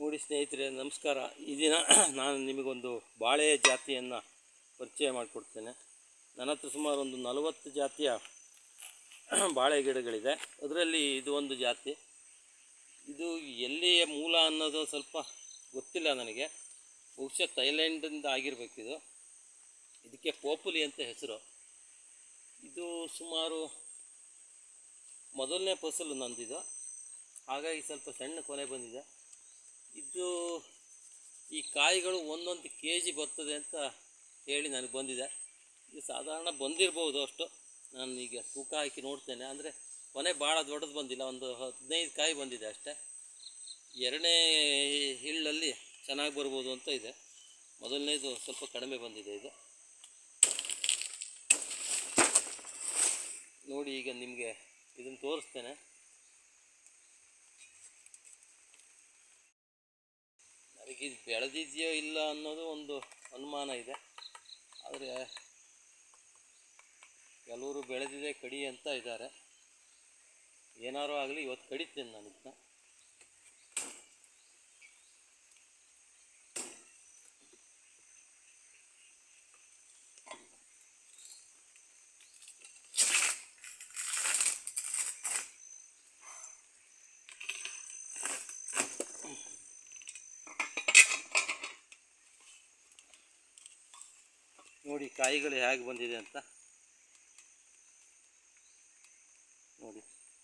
ನೋಡಿ ಸ್ನೇಹಿತರೆ ನಮಸ್ಕಾರ ಈ ದಿನ ನಾನು ನಿಮಗೊಂದು ಬಾಳೆ ಜಾತಿಯನ್ನು ಪರಿಚಯ ಮಾಡಿಕೊಡ್ತೇನೆ ನನ್ನ ಹತ್ರ ಸುಮಾರು ಒಂದು ನಲವತ್ತು ಜಾತಿಯ ಬಾಳೆ ಗಿಡಗಳಿದೆ ಅದರಲ್ಲಿ ಇದು ಒಂದು ಜಾತಿ ಇದು ಎಲ್ಲಿಯ ಮೂಲ ಅನ್ನೋದು ಸ್ವಲ್ಪ ಗೊತ್ತಿಲ್ಲ ನನಗೆ ಬಹುಶಃ ಥೈಲ್ಯಾಂಡಿಂದ ಆಗಿರಬೇಕಿದು ಇದಕ್ಕೆ ಪೋಪುಲಿ ಅಂತ ಹೆಸರು ಇದು ಸುಮಾರು ಮೊದಲನೇ ಫಸಲು ನಂದಿದು ಹಾಗಾಗಿ ಸ್ವಲ್ಪ ಸಣ್ಣ ಕೊನೆ ಬಂದಿದೆ ಇದು ಈ ಕಾಯಿಗಳು ಒಂದೊಂದು ಕೆ ಜಿ ಬರ್ತದೆ ಅಂತ ಹೇಳಿ ನನಗೆ ಬಂದಿದೆ ಇದು ಸಾಧಾರಣ ಬಂದಿರ್ಬೋದು ಅಷ್ಟು ನಾನು ಈಗ ತೂಕ ಹಾಕಿ ನೋಡ್ತೇನೆ ಅಂದರೆ ಕೊನೆ ಭಾಳ ದೊಡ್ಡದು ಬಂದಿಲ್ಲ ಒಂದು ಹದಿನೈದು ಕಾಯಿ ಬಂದಿದೆ ಅಷ್ಟೇ ಎರಡನೇ ಹಿಳ್ಳಲ್ಲಿ ಚೆನ್ನಾಗಿ ಬರ್ಬೋದು ಅಂತ ಇದೆ ಮೊದಲನೇದು ಸ್ವಲ್ಪ ಕಡಿಮೆ ಬಂದಿದೆ ಇದು ನೋಡಿ ಈಗ ನಿಮಗೆ ಇದನ್ನು ತೋರಿಸ್ತೇನೆ ನನಗೆ ಇದು ಬೆಳೆದಿದೆಯೋ ಇಲ್ಲ ಅನ್ನೋದು ಒಂದು ಅನುಮಾನ ಇದೆ ಆದರೆ ಕೆಲವರು ಬೆಳೆದಿದೆ ಕಡಿ ಅಂತ ಇದ್ದಾರೆ ಏನಾರು ಆಗಲಿ ಇವತ್ತು ಕಡಿತೇನೆ ನಾನು ಇದನ್ನ ನೋಡಿ ಕಾಯಿಗಳು ಹೇಗೆ ಬಂದಿದೆ ಅಂತ ನೋಡಿ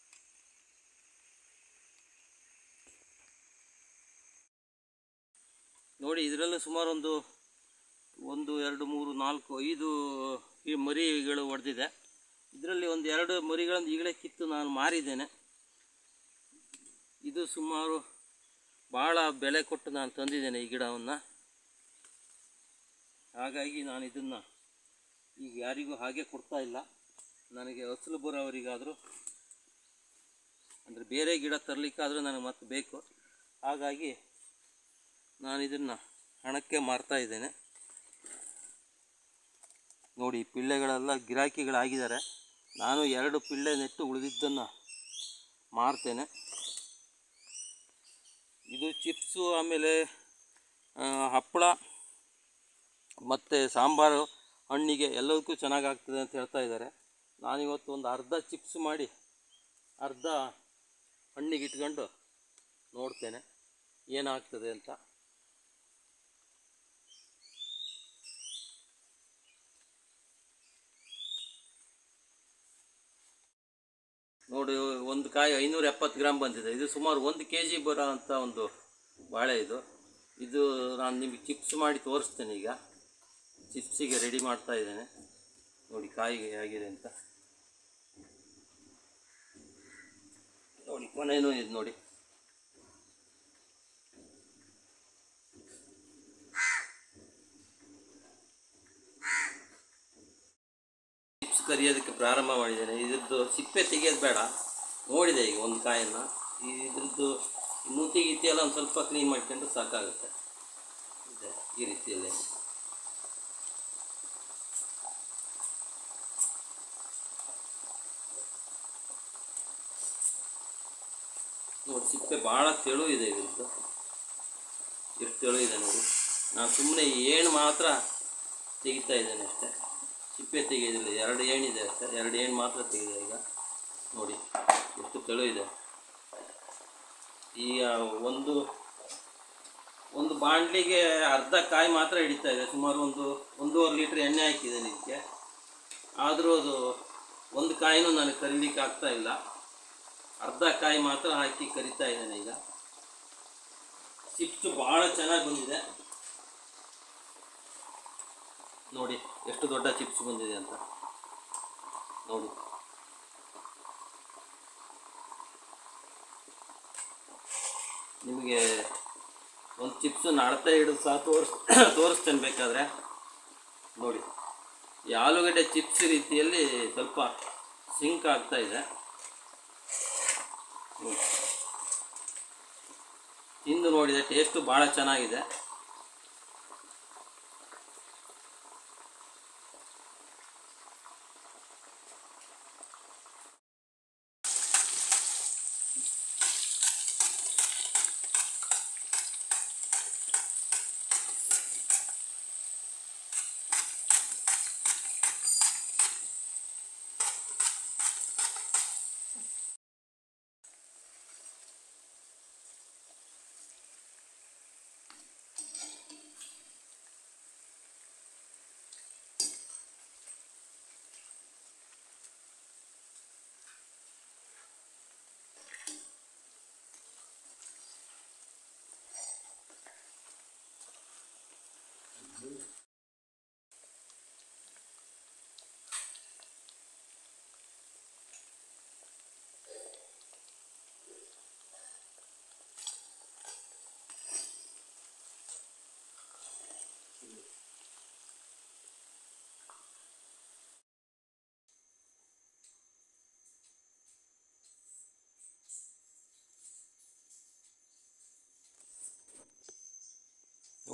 ನೋಡಿ ಇದರಲ್ಲೂ ಸುಮಾರು ಒಂದು ಒಂದು ಎರಡು ಮೂರು ನಾಲ್ಕು ಐದು ಈ ಮರಿಗಳು ಹೊಡೆದಿದೆ ಇದರಲ್ಲಿ ಒಂದು ಎರಡು ಮರಿಗಳನ್ನು ಈಗಲೇ ಕಿತ್ತು ನಾನು ಮಾರಿದ್ದೇನೆ ಇದು ಸುಮಾರು ಭಾಳ ಬೆಲೆ ಕೊಟ್ಟು ನಾನು ತಂದಿದ್ದೇನೆ ಈ ಗಿಡವನ್ನು ಹಾಗಾಗಿ ನಾನು ಇದನ್ನು ಈಗ ಯಾರಿಗೂ ಹಾಗೆ ಕೊಡ್ತಾ ಇಲ್ಲ ನನಗೆ ಹಸಲು ಬರೋವರಿಗಾದರೂ ಅಂದರೆ ಬೇರೆ ಗಿಡ ತರಲಿಕ್ಕಾದರೂ ನನಗೆ ಮತ್ತೆ ಬೇಕು ಹಾಗಾಗಿ ನಾನು ಇದನ್ನು ಹಣಕ್ಕೆ ಮಾರ್ತಾ ಇದ್ದೇನೆ ನೋಡಿ ಈ ಪಿಳ್ಳೆಗಳೆಲ್ಲ ಗಿರಾಕಿಗಳಾಗಿದ್ದಾರೆ ನಾನು ಎರಡು ಪಿಳ್ಳೆ ನೆಟ್ಟು ಉಳಿದಿದ್ದನ್ನು ಮಾರ್ತೇನೆ ಇದು ಚಿಪ್ಸು ಆಮೇಲೆ ಆ, ಹಪ್ಪಳ ಮತ್ತು ಸಾಂಬಾರು ಹಣ್ಣಿಗೆ ಎಲ್ಲದಕ್ಕೂ ಚೆನ್ನಾಗಾಗ್ತದೆ ಅಂತ ಹೇಳ್ತಾ ಇದ್ದಾರೆ ನಾನಿವತ್ತು ಒಂದು ಅರ್ಧ ಚಿಪ್ಸ್ ಮಾಡಿ ಅರ್ಧ ಹಣ್ಣಿಗೆ ಇಟ್ಕೊಂಡು ನೋಡ್ತೇನೆ ಏನಾಗ್ತದೆ ಅಂತ ನೋಡಿ ಒಂದು ಕಾಯಿ ಐನೂರ ಎಪ್ಪತ್ತು ಗ್ರಾಮ್ ಬಂದಿದೆ ಇದು ಸುಮಾರು ಒಂದು ಕೆ ಜಿ ಬರೋ ಅಂಥ ಒಂದು ಬಾಳೆ ಇದು ಇದು ನಾನು ನಿಮಗೆ ಚಿಪ್ಸ್ ಮಾಡಿ ತೋರಿಸ್ತೇನೆ ಈಗ ಚಿಪ್ಸಿಗೆ ರೆಡಿ ಮಾಡ್ತಾ ಇದ್ದೇನೆ ನೋಡಿ ಕಾಯಿಗೆ ಹೇಗಿದೆ ಅಂತ ನೋಡಿ ಕೊನೆಯೂ ಇದು ನೋಡಿ ಚಿಪ್ಸ್ ಕರಿಯೋದಕ್ಕೆ ಪ್ರಾರಂಭ ಮಾಡಿದ್ದೇನೆ ಇದ್ರದ್ದು ಸಿಪ್ಪೆ ತೆಗೆಯೋದು ಬೇಡ ನೋಡಿದೆ ಈಗ ಒಂದು ಕಾಯನ್ನು ಈ ಇದ್ರದ್ದು ಮೂತಿ ಗೀತಿ ಎಲ್ಲ ಒಂದು ಸ್ವಲ್ಪ ಕ್ಲೀನ್ ಮಾಡ್ಕೊಂಡು ಸಾಕಾಗುತ್ತೆ ಇದೆ ಈ ರೀತಿಯಲ್ಲಿ ನೋಡಿ ಸಿಪ್ಪೆ ಭಾಳ ತೆಳು ಇದೆ ಇದ್ರದ್ದು ಎಷ್ಟು ತೆಳು ಇದೆ ನೋಡಿ ನಾನು ಸುಮ್ಮನೆ ಏಣು ಮಾತ್ರ ತೆಗಿತಾ ಇದ್ದೇನೆ ಅಷ್ಟೇ ಸಿಪ್ಪೆ ತೆಗೆಯೋದಿಲ್ಲ ಎರಡು ಏಣಿದೆ ಅಷ್ಟೇ ಎರಡು ಏಣು ಮಾತ್ರ ತೆಗೆದೆ ಈಗ ನೋಡಿ ಎಷ್ಟು ತೆಳು ಇದೆ ಈಗ ಒಂದು ಒಂದು ಬಾಂಡ್ಲಿಗೆ ಅರ್ಧ ಕಾಯಿ ಮಾತ್ರ ಹಿಡಿತಾ ಇದೆ ಸುಮಾರು ಒಂದು ಒಂದೂವರೆ ಲೀಟ್ರ್ ಎಣ್ಣೆ ಹಾಕಿದ್ದೇನೆ ಇದಕ್ಕೆ ಆದರೂ ಅದು ಒಂದು ಕಾಯಿನೂ ನನಗೆ ಕರಿಲಿಕ್ಕೆ ಆಗ್ತಾ ಇಲ್ಲ ಅರ್ಧ ಕಾಯಿ ಮಾತ್ರ ಹಾಕಿ ಕರಿತಾ ಇದ್ದೇನೆ ಈಗ ಚಿಪ್ಸು ಭಾಳ ಚೆನ್ನಾಗಿ ಬಂದಿದೆ ನೋಡಿ ಎಷ್ಟು ದೊಡ್ಡ ಚಿಪ್ಸ್ ಬಂದಿದೆ ಅಂತ ನೋಡಿ ನಿಮಗೆ ಒಂದು ಚಿಪ್ಸು ನಡತೆ ಹಿಡಿದು ಸಹ ತೋರಿಸ್ ತೋರಿಸ್ತೇನೆ ಬೇಕಾದರೆ ನೋಡಿ ಈ ಆಲೂಗಡ್ಡೆ ಚಿಪ್ಸ್ ರೀತಿಯಲ್ಲಿ ಸ್ವಲ್ಪ ಸಿಂಕ್ ಆಗ್ತಾ ಇದೆ ನೋಡಿ. ತಿಂದು ನೋಡಿದೆ ಟೇಸ್ಟು ಭಾಳ ಚೆನ್ನಾಗಿದೆ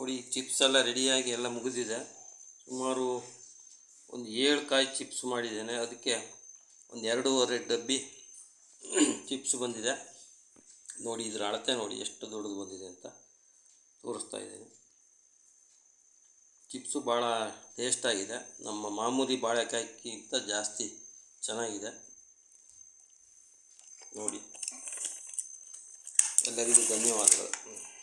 ನೋಡಿ ಚಿಪ್ಸ್ ಎಲ್ಲ ರೆಡಿಯಾಗಿ ಎಲ್ಲ ಮುಗಿದಿದೆ ಸುಮಾರು ಒಂದು ಏಳು ಕಾಯಿ ಚಿಪ್ಸ್ ಮಾಡಿದ್ದೇನೆ ಅದಕ್ಕೆ ಒಂದು ಎರಡೂವರೆ ಡಬ್ಬಿ ಚಿಪ್ಸ್ ಬಂದಿದೆ ನೋಡಿ ಇದ್ರ ಅಳತೆ ನೋಡಿ ಎಷ್ಟು ದೊಡ್ಡದು ಬಂದಿದೆ ಅಂತ ತೋರಿಸ್ತಾ ಇದ್ದೀನಿ ಚಿಪ್ಸು ಭಾಳ ಟೇಸ್ಟಾಗಿದೆ ನಮ್ಮ ಮಾಮೂಲಿ ಬಾಳೆಕಾಯಿಗಿಂತ ಜಾಸ್ತಿ ಚೆನ್ನಾಗಿದೆ ನೋಡಿ ಎಲ್ಲರಿಗೂ ಧನ್ಯವಾದಗಳು